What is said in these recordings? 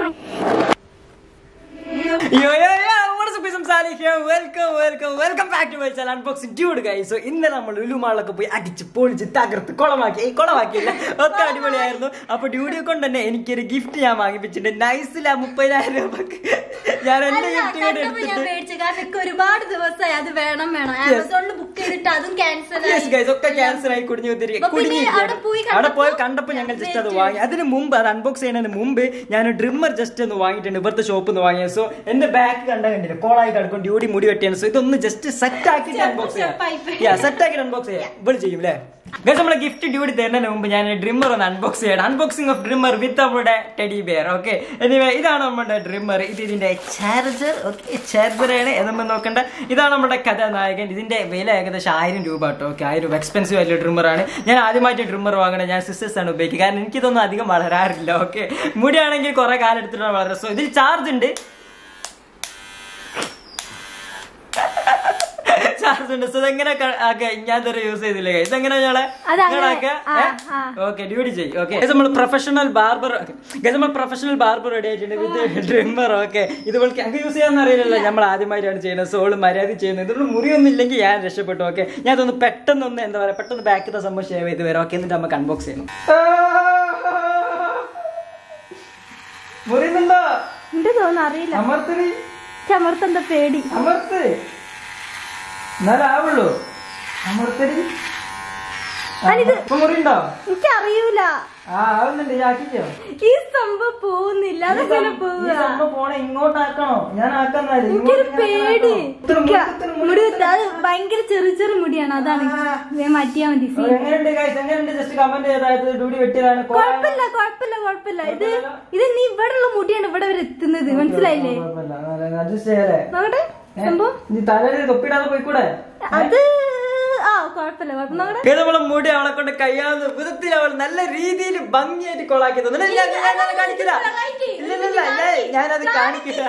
Yo, yo, yo, what is up, guys? I'm Salih here. Welcome, welcome, welcome back to my channel Unboxing Dude, guys. So, ഇന്ന് നമ്മൾ ലുലുമാളൊക്കെ പോയി അടിച്ച് പൊളിച്ച് തകർത്ത് കുളമാക്കി ഏയ് കുളമാക്കിയില്ല ഒക്കെ അടിപൊളിയായിരുന്നു അപ്പൊ ഡ്യൂഡിയെ കൊണ്ട് തന്നെ എനിക്കൊരു ഗിഫ്റ്റ് ഞാൻ വാങ്ങിപ്പിച്ചിട്ടുണ്ട് നൈസില മുപ്പതിനായിരം രൂപക്ക് ഞാൻ എന്റെ അല്ല, ഗിഫ്റ്റ് കൂടെ കണ്ടപ്പോ ഞാൻ എടുത്തിട്ട് മേടിച്ചു കാരണം എനിക്ക് ഒരുപാട് ദിവസമായി അത് വേണം വേണം ആമസോണിൽ ബുക്ക് ചെയ്തിട്ട് അതും ക്യാൻസൽ യെസ് ഗൈസ് ഒക്കെ ക്യാൻസർ ആയി കുടിഞ്ഞു കുത്തിരി അപ്പൊ പിന്നെ അവിടെ പോയി അവിടെ പോയി കണ്ടപ്പോ കണ്ടപ്പോ ഞങ്ങൾ ജസ്റ്റ് അത് wait വാങ്ങി അതിന് മുമ്പ് അത് അൺബോക്സ് ചെയ്യുന്നതിന് മുമ്പ് ഞാൻ ഡ്രിമ്മർ ജസ്റ്റ് ഒന്ന് വാങ്ങിയിട്ടുണ്ട് ഇവിടുത്തെ ഷോപ്പിൽ നിന്ന് വാങ്ങിയത് സോ എന്റെ ബാക്ക് കണ്ട കണ്ടില്ല കോളായി കിടക്കും ഡ്യൂടി മുടി വെട്ടിയാണ് സോ ഇതൊന്ന് ജസ്റ്റ് സെറ്റ് ആക്കി അൺബോക്സ് step ആയി പോയി. ചെയ്യാം സെറ്റ് ആക്കി അൺബോക്സ് ചെയ്യാം ഇവിടെ ചെയ്യും അല്ലേ ഗൈസ് നമ്മളെ ഗിഫ്റ്റ് ഡ്യൂടി തരുന്നതിന് മുമ്പ് ഞാൻ ഡ്രിമ്മർ ഒന്ന് അൺബോക്സ് ചെയ്യണം അൺബോക്സിംഗ് ഓഫ് ഡ്രിമ്മർ വിത്ത് നമ്മുടെ ടെഡി ബിയർ ഓക്കെ എനിവേ ഇതാണ് നമ്മുടെ ഡ്രിമ്മർ ഇത് ഇതിന്റെ ചാർജർ ഓക്കെ ചാർജർ ആണ് നമ്മൾ നോക്കണ്ട ഇതാണ് നമ്മുടെ കഥാനായകൻ ഇതിന്റെ വില ഏകദേശം ആയിരം രൂപ കേട്ടോ ഓക്കെ ആയിരം രൂപ എക്സ്പെൻസീവ് ആയിട്ടുള്ള ഡ്രിമ്മർ ആണ് ഞാൻ ആദ്യമായിട്ട് ഡ്രിമ്മർ വാങ്ങണേ ഞാൻ സിസ്റ്റേഴ്സ് ആണ് ഉപയോഗിക്കുക കാരണം എനിക്കിതൊന്നും അധികം വളരാറില്ല ഓക്കെ മുടിയാണെങ്കിൽ കുറെ കാലം എടുത്തിട്ടാണ് വളരെ സോ ഇതിൽ ചാർജ് ഉണ്ട് ചാർജ് ഉണ്ട് സോ ഇതെങ്ങനെ ഞാൻ ഇതുവരെ യൂസ് ചെയ്തില്ല ഇതെങ്ങനെ ഞങ്ങളെ അതങ്ങനെ, ആ, ആ. ഓക്കെ ഡ്യൂട്ടി ചെയ്യും ഓക്കെ നമ്മൾ പ്രൊഫഷണൽ ബാർബർ നമ്മൾ പ്രൊഫഷണൽ ബാർബർ റെഡി ആയിട്ടുണ്ട് വിത്ത് ഡ്രിമ്മർ ഓക്കെ ഇതുപോലെ അങ്ങ് യൂസ് ചെയ്യാന്ന് അറിയില്ലല്ലോ നമ്മൾ ആദ്യമായിട്ടാണ് ചെയ്യുന്നത് സോള് മര്യാദ ചെയ്യുന്നത് ഇതുകൊണ്ട് മുറിയൊന്നും ഇല്ലെങ്കിൽ ഞാൻ രക്ഷപ്പെട്ടു ഓക്കെ ഞാൻ അതൊന്ന് പെട്ടെന്നൊന്ന് എന്താ പറയാ പെട്ടെന്ന് ബാക്കിത്തെ സംഭവം ഷേവ് ചെയ്ത് വരാം ഓക്കെ എന്നിട്ട് നമുക്ക് അൺബോക്സ് ചെയ്യണം മുറിയുന്നുണ്ടോ എന്റെ തോന്നുന്നു അറിയില്ല അമർത്തി ചമർത്തെന്താ പേടി അമർത്ത് എന്നാലാവുള്ളൂ അമർത്തടി ഇപ്പൊ മുറിയുണ്ടോ എനിക്ക് അറിയൂല ആ ആവുന്നുണ്ട് ആക്കിക്കോ ഈ സംഭവം പോകുന്നില്ല അതെങ്ങനെ ഈ പോവുക സംഭവം പോണെ ഇങ്ങോട്ടാക്കണോ ഞാൻ ആക്കാന്നാല് എനിക്കൊരു പേടി എനിക്ക് മുടി കുത്ത- അത് ഭയങ്കര ചെറിയ ചെറിയ മുടിയാണ് അതാണ് വേഗം മാറ്റിയാ മതി സീ. എങ്ങനെയുണ്ട് ഗൈസ് എങ്ങനെയുണ്ട് ജസ്റ്റ് കമന്റ് ചെയ്തായത് ഡ്യൂട്ടി വെട്ടിയതാണ് കോള- കുഴപ്പമില്ല കുഴപ്പമില്ല കുഴപ്പമില്ല ഇത് ഇത് നീ ഇവിടെ ഉള്ള മുടിയാണ് ഇവിടെ വരെ എത്തുന്നത് മനസ്സിലായില്ലേ കുഴപ്പമില്ല, നല്ല- adjust ചെയ്യാലേ നോക്കട്ടെ സംഭവം നീ തലയിൽ തൊപ്പിടാതെ പോയിക്കൂടെ അത് ആ കുഴപ്പമില്ല കുഴപ്പം നോക്കട്ടെ ഇത് നമ്മളെ മുടി അവളെ കൊണ്ട് കഴിയാവുന്ന വിധത്തിൽ അവൾ നല്ല രീതിയിൽ ഭംഗിയായിട്ട് കൊളാക്കി തന്നു ഇല്ല, ഇല്ല, ഞാൻ- ഞാനത് കാണിക്കില്ല ഇല്ല ഇല്ല, ഇല്ല ഞാൻ- ഞാനത് കാണിക്കില്ല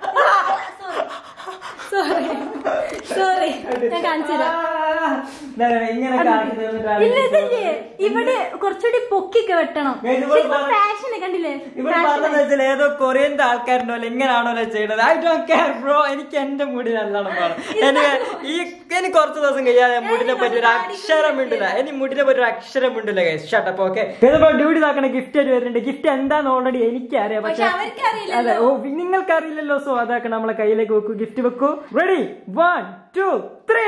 സോറി സോറി ഞാൻ കാണിച്ചു തരാം ആ, ദാ, ഇങ്ങനെ കാണിച്ചു തന്നിട്ടാണ് ഇല്ല ഇതില്ലേ ഇവിടെ കുറച്ചുകൂടി പൊക്കിയൊക്കെ വെട്ടണം ഞാൻ ഇതുപോലെ പറഞ്ഞ- ഫാഷൻ കണ്ടില്ലേ ഇവിടെ പറഞ്ഞത് വെച്ചാൽ ഏതോ കൊറിയന്റെ ആൾക്കാരുണ്ടോ എങ്ങനെയാണോ ചെയ്യണത് ഐ ഡോണ്ട് കെയർ ബ്രോ എനിക്ക് എന്റെ മുടി നല്ലോണം വേണം എന്നെ ഈ എനിക്ക് കുറച്ച് ദിവസം കഴിയാതെ മുടിനെ പറ്റി ഒരു അക്ഷരം ഉണ്ടില്ല ഇനി മുടിനെ പറ്റി ഒരു അക്ഷരം ഉണ്ടില്ല ഷട്ടപ്പ് ഓക്കെ ഇതിപ്പോ ഡ്യൂട്ടി നോക്കണ ഗിഫ്റ്റ് ആയിട്ട് വരുന്നുണ്ട് ഗിഫ്റ്റ് എന്താന്ന് ഓൾറെഡി എനിക്കറിയാം പക്ഷെ പക്ഷെ അവർക്കറിയില്ലല്ലോ. അതെ ഓ നിങ്ങൾക്ക് അറിയില്ലല്ലോ സോ അതാക്കണം നമ്മളെ കയ്യിലേക്ക് വെക്കൂ ഗിഫ്റ്റ് വെക്കൂ റെഡി വൺ ടു ത്രീ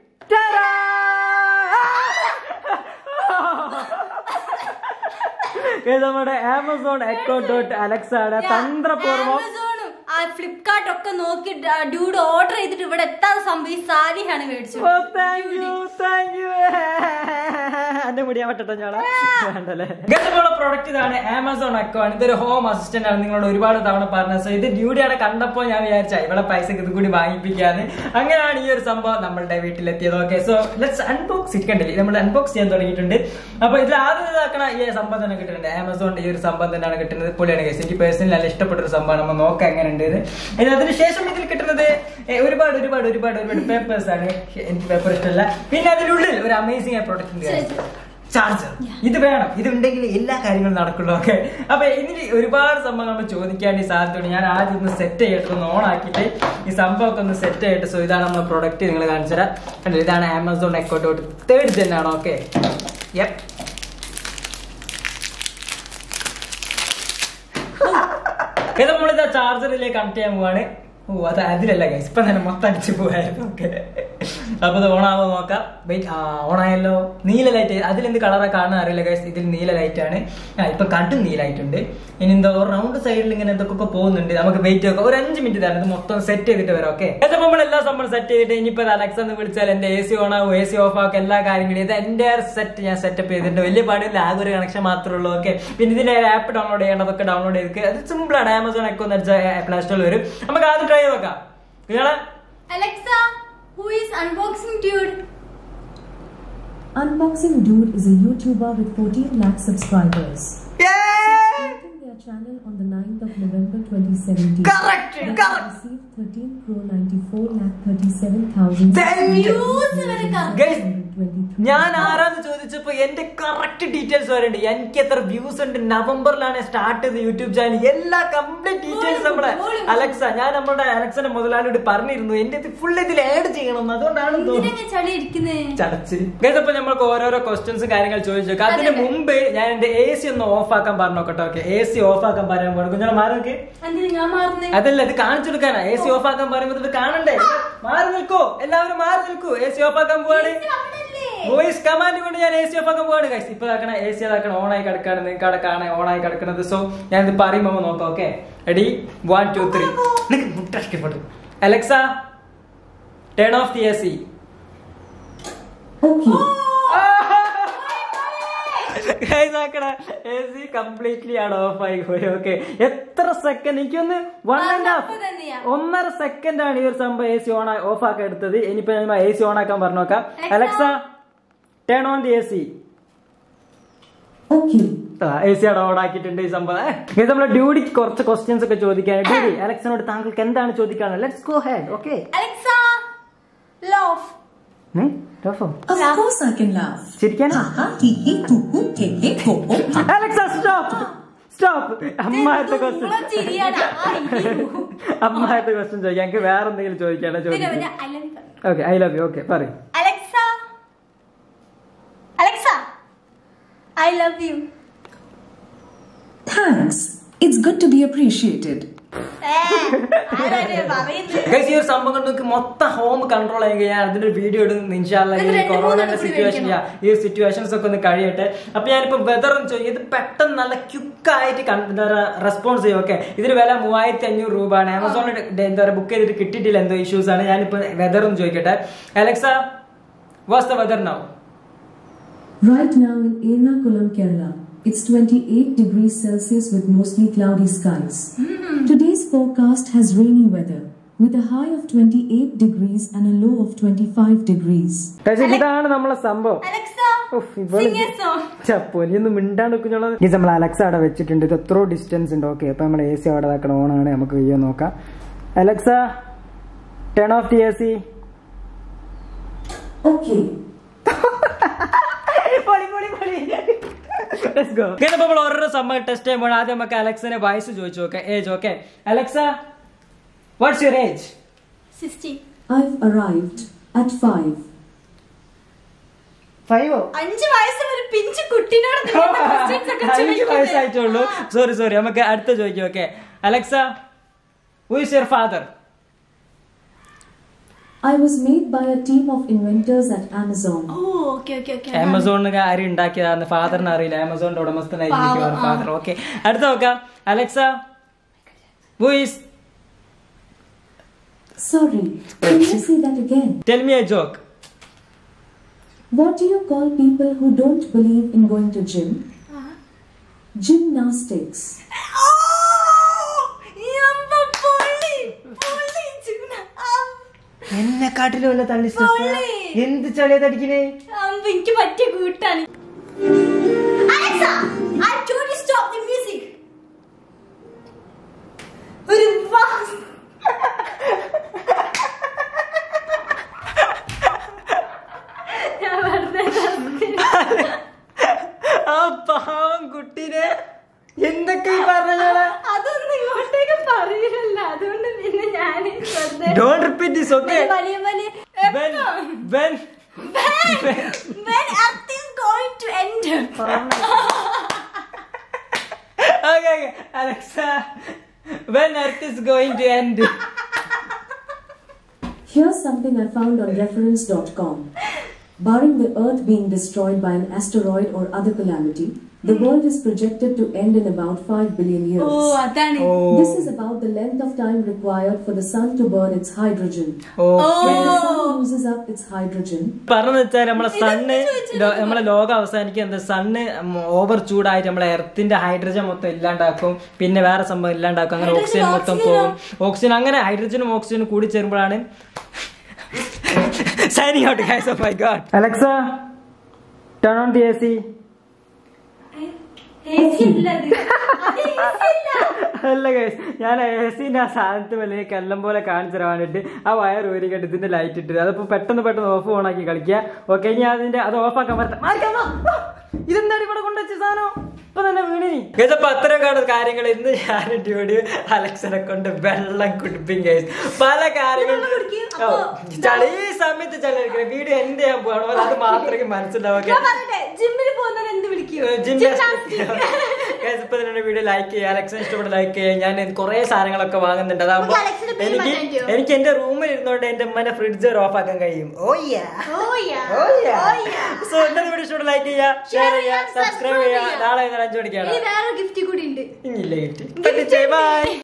ഇത് നമ്മുടെ ആമസോൺ എക്കോ ഡോട്ട് അലക്സാണ് തന്ത്രപൂർവ്വം ആമസോണും ആ ഫ്ലിപ്കാർട്ട് ഒക്കെ നോക്കി ഡ്യൂഡ് ഓർഡർ ചെയ്തിട്ട് ഇവിടെ എത്താതെ സംഭവം ഈ സാലിഹാണ് മേടിച്ചത് oh thank you thank you എന്റെ മുടിയാൻ പറ്റട്ടോ ഞാളെ വേണ്ടല്ലേ ഗതമുള്ള പ്രോഡക്റ്റ് ഇതാണ് ആമസോൺ അക്കൗണ്ട് ഇതൊരു ഹോം അസിസ്റ്റന്റ് ആണ് നിങ്ങളോട് ഒരുപാട് തവണ പറഞ്ഞത് സോ ഇത് ഡ്യൂട്ടിയാണ് കണ്ടപ്പോൾ ഞാൻ വിചാരിച്ച ഇവിടെ പൈസ ഇത് കൂടി വാങ്ങിപ്പിക്കാന്ന് അങ്ങനെയാണ് ഈ ഒരു സംഭവം നമ്മളുടെ വീട്ടിലെത്തിയത് okay so let's unbox it കണ്ടില്ലേ നമ്മൾ അൺബോക്സ് ചെയ്യാൻ തുടങ്ങിയിട്ടുണ്ട് അപ്പൊ ഇതിൽ ആദ്യം ഇതാക്കണ ഈ സംഭവം തന്നെ കിട്ടുന്നുണ്ട് ആമസോണിന്റെ ഈ ഒരു സംഭവം തന്നെയാണ് കിട്ടുന്നത് പൊളിയാണ് കേസ് എനിക്ക് പേഴ്സണലി നല്ല ഇഷ്ടപ്പെട്ട ഒരു സംഭവമാണ് നമ്മൾ നോക്കാം എങ്ങനെയുണ്ട് ഇത് ഇനി അതിന് ശേഷം ഇതിൽ കിട്ടുന്നത് ഏ, ഒരുപാട് ഒരുപാട് ഒരുപാട് ഒരുപാട് പേപ്പേഴ്സ് ആണ് എനിക്ക് പേപ്പർ ഇഷ്ടമല്ല പിന്നെ അതിനുള്ളിൽ ഒരു അമേസിംഗ് ആയ പ്രോഡക്റ്റ് ഉണ്ട് ചാർജർ ഇത് വേണം ഇത് ഉണ്ടെങ്കിൽ എല്ലാ കാര്യങ്ങളും നടക്കുള്ളൂ ഓക്കെ അപ്പൊ ഇതിന് ഒരുപാട് സംഭവം നമ്മൾ ചോദിക്കാൻ ഈ സാധ്യതയുണ്ട് ഞാൻ ആദ്യം ഒന്ന് സെറ്റ് ചെയ്തിട്ട് ഒന്ന് ഓൺ ആക്കിയിട്ട് ഈ സംഭവമൊക്കെ ഒന്ന് സെറ്റ് ചെയ്തിട്ട് സോ ഇതാണ് നമ്മുടെ പ്രൊഡക്റ്റ് നിങ്ങൾ കാണിച്ചു തരാം കണ്ടില്ലേ ഇതാണ് Amazon echo dot third gen ആണ് ഓക്കെ യെപ്പ് ഇത് നമ്മളിത് ചാർജറിലേക്ക് കണക്ട് ചെയ്യാൻ പോവാണ് ഓ അത് അതിലല്ല ഗൈസ് ഇപ്പൊ തന്നെ മൊത്തം അടിച്ചു പോയായിരുന്നു ഓക്കെ അപ്പൊ ഇത് ഓണാവോ നോക്കാം വെയിറ്റ് ആ ഓണായല്ലോ നീല ലൈറ്റ് അതിലെന്ത് കളറാ കാണാൻ അറിയില്ല ഗൈസ് ഇതിൽ നീല ലൈറ്റ് ആണ് ആ ഇപ്പൊ കണ്ടും നീലായിട്ടുണ്ട് ഇനി എന്തോ റൗണ്ട് സൈഡിൽ ഇങ്ങനെ എന്തൊക്കെ പോകുന്നുണ്ട് നമുക്ക് വെയിറ്റ് നോക്കാം ഒരു അഞ്ച് മിനിറ്റ് തരാം ഇത് മൊത്തം സെറ്റ് ചെയ്തിട്ട് വരാം ഓക്കെ അപ്പൊ നമ്മൾ എല്ലാ സംഭവം സെറ്റ് ചെയ്തിട്ട് ഇനിയിപ്പോ അലക്സ് എന്ന് വിളിച്ചാൽ എന്റെ എ സി ഓൺ ആവും എ സി ഓഫ് ആക്കും എല്ലാ കാര്യങ്ങളും ഇത് എന്റെ സെറ്റ് ഞാൻ സെറ്റപ്പ് ചെയ്തിട്ടുണ്ട് വലിയ പാടില്ല ആകെ ഒരു കണക്ഷൻ മാത്രമേ ഉള്ളൂ ഓക്കെ പിന്നെ ഇതിന്റെ ആപ്പ് ഡൗൺലോഡ് ചെയ്യേണ്ടതൊക്കെ ഡൗൺലോഡ് ചെയ്ത് അത് സിമ്പിൾ ആണ് ആമസോൺ ഒക്കെ ഒന്ന് അടിച്ചാൽ പ്ലേ സ്റ്റോറിൽ വരും നമുക്ക് ആദ്യം ട്രൈ ചെയ്ത് നോക്കാം ഇയാളെ Alexa who is unboxing dude Unboxing Dude is a YouTuber with 14 lakh subscribers. Starting their channel on the 9th of November 2017. Correct, They have correct. received 13 crore 94 lakh 37,000 Thank you. Views വരെ correct. Guys, ഞാൻ ആരാന്ന് ചോദിച്ചപ്പോ എന്റെ correct details വരുന്നുണ്ട് എനിക്ക് എത്ര views ഉണ്ട് നവംബറിലാണ് സ്റ്റാർട്ട് ചെയ്ത് യൂട്യൂബ് ചാനൽ എല്ലാ കംപ്ലീറ്റ് ഡീറ്റെയിൽസ് നമ്മുടെ അലക്സ ഞാൻ നമ്മുടെ അലക്സന്റെ മുതലാളിയോട് പറഞ്ഞിരുന്നു എന്റെ ഫുൾ ഇതിൽ ആഡ് ചെയ്യണം അതുകൊണ്ടാണ് തോന്നുന്നു എന്തിനാ ചളി ഇരിക്കുന്നേ ചടച്ച് ഗതപ്പോ നമ്മൾക്ക് ഓരോരോ ക്വസ്റ്റ്യൻസും കാര്യങ്ങൾ ചോദിച്ചു നോക്കാം അതിന് മുമ്പ് ഞാൻ എന്റെ എ സി ഒന്ന് ഓഫ് ആക്കാൻ പറഞ്ഞു നോക്കട്ടെ ഓക്കെ എ സി ഓഫ് ആക്കാൻ പറയാൻ പോകണം കുഞ്ഞോളെ മാറി നോക്ക് എന്തിനാ ഞാൻ മാറുന്നേ അതല്ല ഇത് കാണിച്ചു കൊടുക്കാനാ എ സി ഓഫ് ആക്കാൻ പറയുമ്പോൾ ഇത് കാണണ്ടേ മാറി നിൽക്കോ എല്ലാവരും മാറി നിൽക്കൂ എ സി ഓഫ് ആക്കാൻ പോവാണ് വോയിസ് കമാൻഡ് കൊണ്ട് ഞാൻ എ സി ഓഫ് ആക്കാൻ പോവാണ് ഗൈസ് ഇപ്പൊ ഇതാക്കണ എ സി അതാക്കണം ഓൺ ആയി കിടക്കാണ് നിങ്ങൾക്ക് അവിടെ കാണാൻ ഓൺ ആയി കിടക്കുന്നത് സോ ഞാൻ ഇത് പറയുമ്പോ നോക്കാം okay ready one two three മുട്ടഷ്ടപ്പെട്ടു Alexa turn off the A C Okay. Completely ആണ് ഓഫ് ആയി പോയി ഓക്കെ എത്ര സെക്കൻഡ് എനിക്കൊന്ന് വൺ ആൻഡ് അപ്പൊ ഹാഫ് തന്നെയാ. ഒന്നര സെക്കൻഡ് ആണ് ഈ ഒരു സംഭവം എ സി ഓൺ ഓഫ് ആക്കാൻ എടുത്തത് ഇനിയിപ്പോ ഞാൻ എ സി ഓൺ ആക്കാൻ പറഞ്ഞു നോക്കാം Alexa. Alexa turn on the A C Okay. A C അവിടെ ഓൺ ആക്കിയിട്ടുണ്ട് ഈ സംഭവം ഇത് നമ്മളെ ഡ്യൂഡിക്ക് കുറച്ച് ക്വസ്റ്റ്യൻസ് ഒക്കെ ചോദിക്കാൻ ഡ്യൂഡി അലക്സനോട് താങ്കൾക്ക് എന്താണ് ചോദിക്കാനുള്ളത് let's go ahead okay Alexa laugh Of course I can laugh. ചിരിക്കാനാ Ha ha hee hee hoo hoo he he ho ho ha. Alexa stop stop അമ്മായത്തെ ക്വസ്റ്റ്യൻ ചിരിയാടാ അമ്മായത്തെ ക്വസ്റ്റ്യൻ ചോദിക്കാം എനിക്ക് വേറെ എന്തെങ്കിലും ചോദിക്കാനോ ചോദിക്കാം okay I love you okay പറയും Alexa Alexa I love you Thanks. It's good to be appreciated. പറയുന്നത് ഗൈസ് ഈ ഒരു സംഭവം കൊണ്ട് നിങ്ങൾക്ക് മൊത്തം ഹോം കൺട്രോൾ ചെയ്യാൻ കഴിയാൻ അതിന്റെ ഒരു വീഡിയോ എടുത്ത് ഇൻഷാല്ല ഇത് ഈ രണ്ട് കൊറോണയുടെ മൂന്നെണ്ണം കൂടി സിറ്റുവേഷൻ ഈ സിറ്റുവേഷൻസ് ഒക്കെ ഒന്ന് കഴിയട്ടെ അപ്പൊ ഞാനിപ്പോ വെതർ ഒന്ന് ചോദിക്കും ഇത് പെട്ടെന്ന് നല്ല ക്യുക്കായിട്ട് എന്താ പറയാ റെസ്പോൺസ് ചെയ്യും ഓക്കെ ഇതിന് വില മൂവായിരത്തി അഞ്ഞൂറ് രൂപയാണ് ആമസോണിൽ എന്താ പറയാ ബുക്ക് ചെയ്തിട്ട് കിട്ടിയിട്ടില്ല എന്തോ ഇഷ്യൂസ് ആണ് ഞാനിപ്പോ വെതർ ഒന്ന് ചോദിക്കട്ടെ Alexa what's the weather now Right now in Ernakulam, Kerala, it's 28 degrees Celsius with mostly cloudy skies. Today's forecast has rainy weather, with a high of 28 degrees and a low of 25 degrees. ഇതാണ് നമ്മളെ സംഭവം Alexa ഉഫ്, ഇവള് Sing a song. ചപ്പൊനിയൊന്നും മിണ്ടാണ്ട് കുഞ്ഞോളത് ഇത് നമ്മൾ Alexa അവിടെ വെച്ചിട്ടുണ്ട് ഇത് എത്രയോ ഡിസ്റ്റൻസ് ഉണ്ട് ഓക്കെ അപ്പൊ നമ്മൾ എ സി അവിടെ ഇതാക്കണം ഓണാണ് നമുക്ക് ചെയ്യാൻ നോക്കാം Alexa turn off the A C Okay. നമ്മൾ ഓരോരോ സംഭവം ടെസ്റ്റ് ചെയ്യുമ്പോൾ ആദ്യം നമുക്ക് അലക്സിനെ വയസ്സ് ചോദിച്ചു നോക്കാം age okay Alexa what's your age sixty I've arrived at 5. ഫൈവോ അഞ്ച് വയസ്സുള്ള ഒരു പിഞ്ചു കുട്ടിനോട് നിങ്ങൾ questions ഒക്കെ അഞ്ച് ചോദിക്കുന്നത്. വയസ്സായിട്ടുള്ളൂ സോറി സോറി നമുക്ക് അടുത്ത ചോദിക്കാം okay Alexa who is your father I was made by a team of inventors at Amazon. Oh okay okay okay ആമസോണിന് ആരും ഉണ്ടാക്കിയതാണ് ഫാദറിന് അറിയില്ല ആമസോണിന്റെ ഉടമസ്ഥനായിരിക്കും പാവം, ആ. ഫാദർ ഓക്കെ അടുത്ത നോക്കാം Alexa who is Sorry, can you say that again? Tell me a joke What do you call people who don't believe in going to gym? Gymnastics. Oh യമ്പ പൊള്ളി പൊള്ളി ചുന എന്നെ കാട്ടിലും വല്ല തള്ളി പൊള്ളി. എന്ത് ചളിയ തടിക്കണേ അമ്പ എനിക്ക് പറ്റിയ കൂട്ടാണ് Alexa I told you stop the music ഒരു വാ ഞാൻ വെറുതെ നിർത്തി. ആ പാവം കുട്ടീനെ എന്തൊക്കെ ഈ പറഞ്ഞോളെ അതൊന്നും ഇങ്ങോട്ടേക്ക് പറയില്ലല്ലോ അതുകൊണ്ട് പിന്നെ ഞാൻ വെറുതെ ഡോണ്ട് റിപ്പീറ്റ് ദിസ് ഓക്കെ വലിയ വലിയ വെൻ എപ്പോ? When When? When Earth is going to end? ഓക്കെ ഓക്കെ Alexa when earth is going to end Here's something I found on reference.com. Barring the Earth being destroyed by an asteroid or other calamity, the world is projected to end in about 5 billion years. Oh അതാണ് This is about the length of time required for the sun to burn its hydrogen. Okay When the sun uses up its hydrogen, പറഞ്ഞു വെച്ചാൽ നമ്മളെ sun law- നമ്മളെ ലോകം അവസാനിക്കുക എന്താ sun over ചൂടായിട്ട് നമ്മളെ എർത്തിന്റെ ഹൈഡ്രജൻ മൊത്തം ഇല്ലാണ്ടാക്കും പിന്നെ വേറെ സംഭവം ഇല്ലാണ്ടാക്കും അങ്ങനെ Hydrogen, ഓക്സിജൻ മൊത്തം oxygen പോകും ഓക്സിജൻ അങ്ങനെ ഹൈഡ്രജനും ഓക്സിജനും കൂടി ചേരുമ്പോഴാണ് signing out guys oh my god Alexa turn on the AC AC അല്ല അത്. അത് AC അല്ല. അല്ല ഗൈസ് ഞാൻ എ സിന്റെ ആ സാധനത്ത് വലിയ കല്ലം പോലെ കാണിച്ചു തരാൻ വേണ്ടിട്ട് ആ വയർ ഊരി കെട്ടി ഇതിന്റെ ലൈറ്റ് ഇട്ട് അതിപ്പോ പെട്ടെന്ന് പെട്ടെന്ന് ഓഫ് ഓൺ ആക്കി കളിക്കുക ഓക്കെ ഇനി അതിന്റെ അത് ഓഫ് ആക്കാൻ പറ്റാം ഇതെന്താണ് ഇവിടെ കൊണ്ടുവച്ച സാധനം ഇപ്പൊ തന്നെ വീണി ഗൈസപ്പോ അത്രയൊക്കെയാണ് കാര്യങ്ങൾ ഇന്ന് ഞാൻ ഡ്യൂഡി അലക്സനെ കൊണ്ട് വെള്ളം കുടിപ്പിക്കും ഗൈസ് പല കാര്യങ്ങളും വെള്ളം കുടിക്കും, ഓ, അപ്പൊ ചളി ഈ സമയത്ത് ചളി കളിക്കണം വീഡിയോ എന്ത് ചെയ്യാൻ പോകണോ അത് മാത്രമേ മനസ്സിലാവും ഞാൻ പറയട്ടെ ജിമ്മിൽ പോകുന്നവർ എന്ത് വിളിക്കും Guys, ഇപ്പൊ തന്നെ വീഡിയോ ലൈക്ക് ചെയ്യുക അലക്സിന് ഇഷ്ടപ്പെട്ട ലൈക്ക് ചെയ്യുക ഞാൻ കുറെ സാധനങ്ങളൊക്കെ വാങ്ങുന്നുണ്ട് അതാകുമ്പോ നമുക്ക് അലക്സിന്റെ പേര് എനിക്ക് മാറ്റാൻ പറ്റുമോ? എനിക്ക് എന്റെ റൂമിൽ ഇരുന്നോണ്ട് എന്റെ ഉമ്മനെ ഫ്രിഡ്ജ് ഓഫ് ആക്കാൻ കഴിയും oh yeah Oh yeah. Oh yeah Oh yeah. So എന്റെ വീഡിയോ ഇഷ്ടപ്പെട്ട ലൈക്ക് ചെയ്യുക ഷെയർ Share ചെയ്യുക ചെയ്യുക, സബ്സ്ക്രൈബ് subscribe ചെയ്യുക ചെയ്യുക. നാളെ വൈകുന്നേരം അഞ്ചു മണിക്കാണ് ഇനി വേറെ ഗിഫ്റ്റ് കൂടി ഉണ്ട് ഇനിയില്ല ഗിഫ്റ്റ് ബൈ